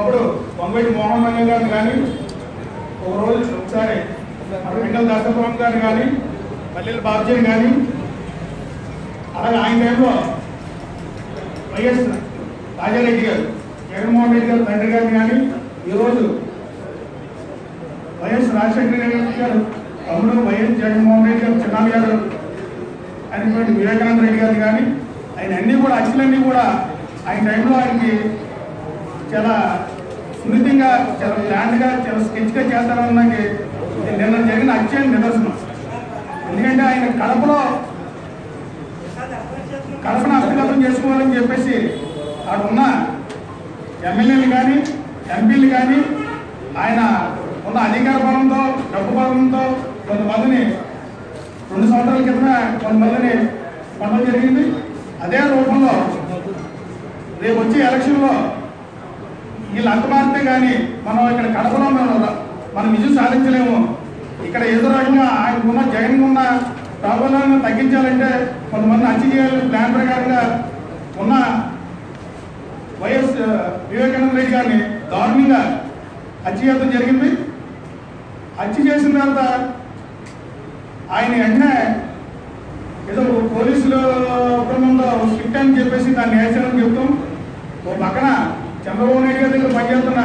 అప్పుడు వంగటి మోహన్ రంగ గారిని కానీ ఒక రోజు ఒకసారి మరి వెంకల దర్శపురం గారిని కానీ పల్లెల బాబ్జీని కానీ అలాగే ఆయన టైంలో వైఎస్ రాజారెడ్డి గారు జగన్మోహన్ రెడ్డి గారు తండ్రి గారిని కానీ ఈరోజు వైఎస్ రాజశేఖర రెడ్డి గారు తమ్ముడు వైఎస్ జగన్మోహన్ రెడ్డి గారు చిన్నాన్న గారు అయినటువంటి వివేకానంద రెడ్డి గారిని కానీ ఆయన అన్నీ కూడా అచ్చులన్నీ కూడా ఆయన టైంలో ఆయనకి చాలా సున్నితంగా చాలా గ్రాండ్గా చాలా స్కెచ్గా చేస్తారన్నకి ఇది నిన్న జరిగిన అత్యంత నిదర్శనం ఎందుకంటే ఆయన కడపలో కడపను హస్తగతం చేసుకోవాలని చెప్పేసి అక్కడ ఉన్న ఎమ్మెల్యేలు కానీ ఎంపీలు కానీ ఆయన ఉన్న అధికార బలంతో డబ్బు బలంతో కొంతమందిని రెండు సంవత్సరాల క్రితమే కొంతమందిని పొందడం జరిగింది అదే రూపంలో రేపు వచ్చే ఎలక్షన్లో వీళ్ళు అంతమారితే కానీ మనం ఇక్కడ కడపలో మనం మనం విజయం సాధించలేము ఇక్కడ ఏదో రకంగా ఆయనకు ఉన్న జగన్ ఉన్న ప్రాబ్లాలను తగ్గించాలంటే కొంతమంది హత్య చేయాలని ప్లాన్ ప్రకారంగా ఉన్న వైఎస్ వివేకానంద రెడ్డి గారిని దారుణంగా హత్య చేయడం జరిగింది హత్య చేసిన తర్వాత ఆయన వెంటనే ఏదో పోలీసులు బృందంలో స్ట్రిక్ట్ అని చెప్పేసి దాన్ని వేసారని చెప్తాం ఓ పక్కన చంద్రబాబు నాయుడు గారి దగ్గర పనిచేస్తున్న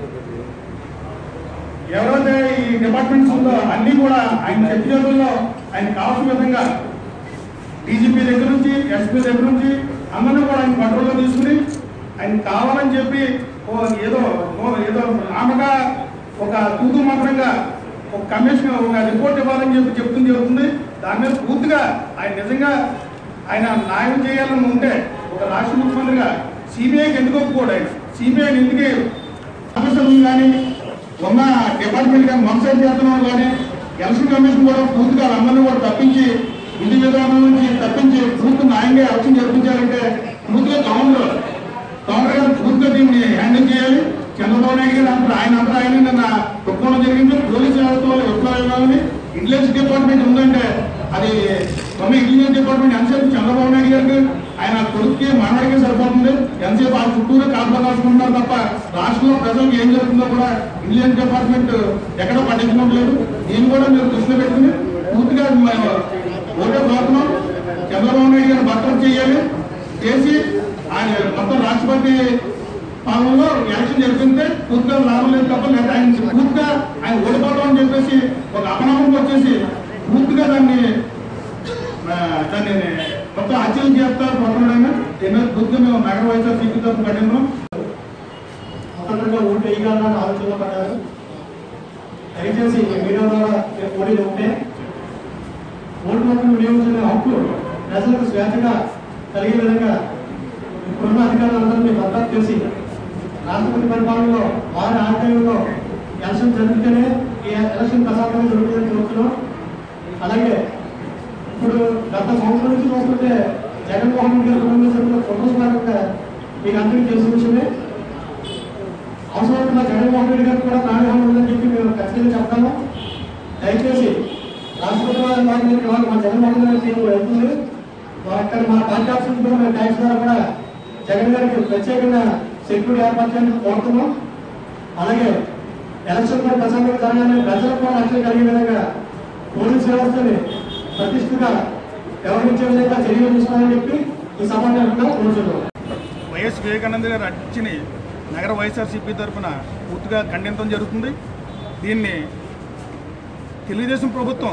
ఎవరైతే ఈ డిపార్ట్మెంట్స్ ఉందో అన్నీ కూడా ఆయన చెప్పి చేతుల్లో ఆయన కావాల్సిన విధంగా డీజీపీ దగ్గర నుంచి ఎస్పీ దగ్గర నుంచి అందరినీ కూడా ఆయన కంట్రోల్లో తీసుకుని ఆయన కావాలని చెప్పి ఓ ఏదో ఓ ఏదో నామగా ఒక తూతు మాత్రంగా ఒక కమిషన్ ఒక రిపోర్ట్ ఇవ్వాలని చెప్పి చెప్తుంది జరుగుతుంది దాని మీద పూర్తిగా ఆయన నిజంగా ఆయన న్యాయం చేయాలని ఉంటే ఒక రాష్ట్ర ముఖ్యమంత్రిగా సిబిఐకి ఎందుకు ఒప్పుకోడు ఆయన సిబిఐని ఎందుకు ఆఫీసర్లు కానీ ఉన్న డిపార్ట్మెంట్ కానీ మోసం చేస్తున్న కానీ ఎలక్షన్ కమిషన్ కూడా పూర్తిగా వాళ్ళందరినీ కూడా తప్పించి విధి విధానం నుంచి తప్పించి పూర్తి న్యాయంగా ఎలక్షన్ జరిపించాలంటే పూర్తిగా గవర్నర్ గవర్నర్ గారు పూర్తిగా దీన్ని హ్యాండిల్ చేయాలి చంద్రబాబు నాయుడు గారు అంతా ఆయన అంతా ఆయన నిన్న ఒప్పుకోవడం జరిగింది పోలీసు వ్యవస్థ వాళ్ళు ఒప్పుకోవాలి ఇంటెలిజెన్స్ డిపార్ట్మెంట్ ఉందంటే అది మన ఇంటెలిజెన్స్ డిపార్ట్మెంట్ ఎంతసేపు చంద్రబాబు నాయుడు గారికి ఆయన కొడుకుకి మనవడికి సరిపోతుంది ఎంతసేపు ఆ చుట్టూరు కాపులు కాసుకుంటున్నారు తప్ప రాష్ట్రంలో ప్రజలకు ఏం జరుగుతుందో కూడా ఇంటెలిజెన్స్ డిపార్ట్మెంట్ ఎక్కడ పట్టించుకోవట్లేదు దీన్ని కూడా మీరు దృష్టిలో పెట్టుకుని పూర్తిగా మేము ఓటే కోరుతున్నాం చంద్రబాబు నాయుడు గారిని భర్తలు చేయాలి చేసి ఆయన మొత్తం రాష్ట్రపతి పాలనలో ఎలక్షన్ జరిపితే పూర్తిగా లాభం లేదు తప్ప లేదా ఆయన పూర్తిగా ఆయన ఓడిపోవడం అని చెప్పేసి ఒక అపనమ్మకం వచ్చేసి పూర్తిగా దాన్ని ఆ, దాన్ని మొత్తం హత్యలు చేస్తారు కొట్టడం ఎన్నో పూర్తిగా మేము నగర వైఎస్ఆర్ సీపీ తరఫు కట్టినాం స్వతంత్రంగా ఓటు వేయగలరని ఆలోచనలో పడ్డారు దయచేసి ఈ మీడియా ద్వారా రేపు పోటీలు ఉంటే ఓటు హక్కును వినియోగించుకునే హక్కు ప్రజలకు స్వేచ్ఛగా కలిగే విధంగా ఇప్పుడున్న అధికారులందరినీ దత్తత చేసి రాష్ట్రపతి పరిపాలనలో వారి ఆధ్వర్యంలో ఎలక్షన్ జరిగితేనే ఈ ఎలక్షన్ ప్రశాంతంగా జరుగుతుందని కోరుతున్నాం అలాగే ఇప్పుడు గత సంవత్సరం నుంచి చూస్తుంటే జగన్మోహన్ రెడ్డి గారి కుటుంబ సభ్యుల ఫోటోస్ భాగంగా మీకు అందరికీ తెలిసిన విషయమే అవసరమైన జగన్మోహన్ రెడ్డి గారికి కూడా ప్రాణహాని ఉందని చెప్పి మేము ఖచ్చితంగా చెప్తాము దయచేసి రాష్ట్రపతి వారి వారి దగ్గరికి వాళ్ళు మా జగన్మోహన్ రెడ్డి గారికి వెళ్తుంది మా ఇక్కడ మా పార్టీ ఆఫీస్ కూడా మేము ట్యాక్స్ ద్వారా కూడా జగన్ గారికి ప్రత్యేకంగా సెక్యూరిటీ ఏర్పాటు చేయడానికి కోరుతున్నాం అలాగే ఎలక్షన్ కూడా ప్రశాంతంగా జరగాలని ప్రజలకు కూడా రక్షణ కలిగే విధంగా పోలీస్ వ్యవస్థని ప్రతిష్టగా వ్యవహరించే విధంగా చర్యలు తీసుకోవాలని చెప్పి ఈ సమాచారంగా కోరుతున్నాం వైఎస్ వివేకానంద గారి అర్చిని నగర వైఎస్ఆర్సీపీ తరఫున పూర్తిగా ఖండించడం జరుగుతుంది దీన్ని తెలుగుదేశం ప్రభుత్వం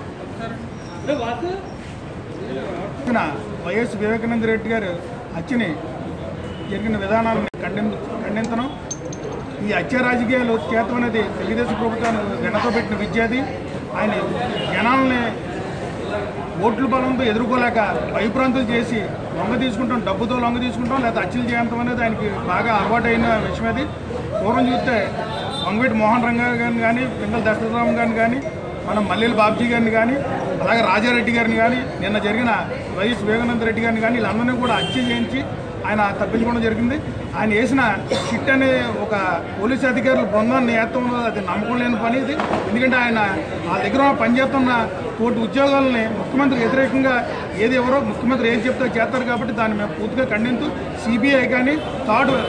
తరఫున వైఎస్ వివేకానంద రెడ్డి గారు హత్యని జరిగిన విధానాలను ఖండిం ఖండించడం ఈ హత్య రాజకీయాలు చేతం అనేది తెలుగుదేశం ప్రభుత్వాన్ని వెనతో పెట్టిన విద్యాది ఆయన జనాల్ని ఓట్ల బలంతో ఎదుర్కోలేక భయప్రాంతులు చేసి లొంగ తీసుకుంటాం డబ్బుతో లొంగ తీసుకుంటాం లేదా హత్యలు చేయడం అనేది ఆయనకి బాగా అలవాటైన విషయం అది పూర్వం చూస్తే వంగవీటి మోహన్ రంగ గారిని కానీ పింగళ దశరథరామ్ గారిని కానీ మనం మల్లెల బాబ్జీ గారిని కానీ అలాగే రాజారెడ్డి గారిని కానీ నిన్న జరిగిన వైఎస్ వివేకానంద రెడ్డి గారిని కానీ వీళ్ళందరినీ కూడా హత్య చేయించి ఆయన తప్పించుకోవడం జరిగింది ఆయన వేసిన షిట్ అనే ఒక పోలీస్ అధికారుల బృందాన్ని ఏత్తం అది నమ్మకం లేని పని ఇది ఎందుకంటే ఆయన ఆ దగ్గర పనిచేస్తున్న కోటి ఉద్యోగాలని ముఖ్యమంత్రి వ్యతిరేకంగా ఏది ఎవరో ముఖ్యమంత్రి ఏం చెప్తే చేస్తారు కాబట్టి దాన్ని మేము పూర్తిగా ఖండిస్తూ సిబిఐ కానీ థర్డ్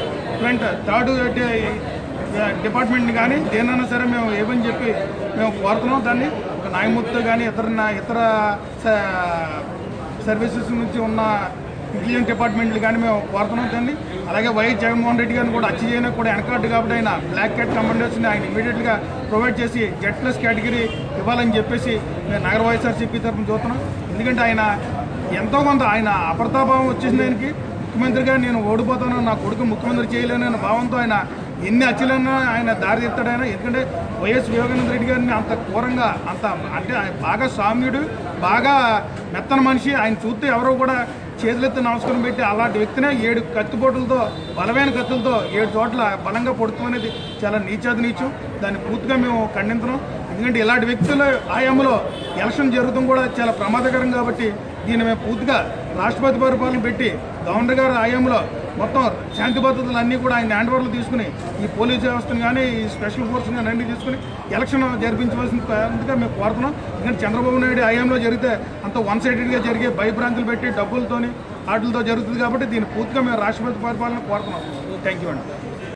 ఫ్రంట్ థర్డ్ డిపార్ట్మెంట్ని కానీ దేనైనా సరే మేము ఏమని చెప్పి మేము కోరుతున్నాం దాన్ని ఒక న్యాయమూర్తి కానీ ఇతర ఇతర స- సర్వీసెస్ నుంచి ఉన్న ఇంటెలిజెన్స్ డిపార్ట్మెంట్లు కానీ మేము కోరుతున్నాం దాన్ని అలాగే వైఎస్ జగన్మోహన్ రెడ్డి గారిని కూడా అచీవ్ చేయడానికి కూడా వెనకాడు కాబట్టి ఆయన బ్లాక్ క్యాట్ కమాండర్స్ని ఆయన ఇమీడియట్గా ప్రొవైడ్ చేసి జెడ్ ప్లస్ కేటగిరీ ఇవ్వాలని చెప్పేసి మేము నగర వైఎస్ఆర్సీపీ తరఫున చూస్తున్నాం ఎందుకంటే ఆయన ఎంతో కొంత ఆయన అప్రతాభావం వచ్చేసిన ఆయనకి ముఖ్యమంత్రిగా నేను ఓడిపోతాను నా కొడుకు ముఖ్యమంత్రి చేయలేను అనే భావంతో ఆయన ఎన్ని అచ్చులన్నా ఆయన దారి తీస్తాడు ఆయన ఎందుకంటే వైఎస్ వివేకానంద రెడ్డి గారిని అంత ఘోరంగా అంత అంటే ఆయన బాగా సామ్యుడు బాగా మెత్తన మనిషి ఆయన చూస్తే ఎవరో కూడా చేతులెత్తి నమస్కారం పెట్టి అలాంటి వ్యక్తినే ఏడు కత్తిపోటులతో బలమైన కత్తులతో ఏడు చోట్ల బలంగా పొడుతాం అనేది చాలా నీచాది నీచం దాన్ని పూర్తిగా మేము ఖండించడం ఎందుకంటే ఇలాంటి వ్యక్తుల ఆయామలో ఎలక్షన్ జరుగుతాం కూడా చాలా ప్రమాదకరం కాబట్టి దీన్ని మేము పూర్తిగా రాష్ట్రపతి పరిపాలన పెట్టి గవర్నర్ గారి ఆయంలో మొత్తం శాంతి భద్రతలు అన్నీ కూడా ఆయన హ్యాండ్ ఓవర్లు తీసుకుని ఈ పోలీస్ వ్యవస్థను కానీ ఈ స్పెషల్ ఫోర్స్ కానీ అన్ని తీసుకుని ఎలక్షన్ జరిపించవలసిందిగా మేము కోరుతున్నాం ఎందుకంటే చంద్రబాబు నాయుడు ఆయంలో జరిగితే అంత వన్ సైడెడ్గా జరిగే భయభ్రాంతులు పెట్టి డబ్బులతోని వాటితో జరుగుతుంది కాబట్టి దీన్ని పూర్తిగా మేము రాష్ట్రపతి పరిపాలన కోరుతున్నాం థ్యాంక్ యూ అండి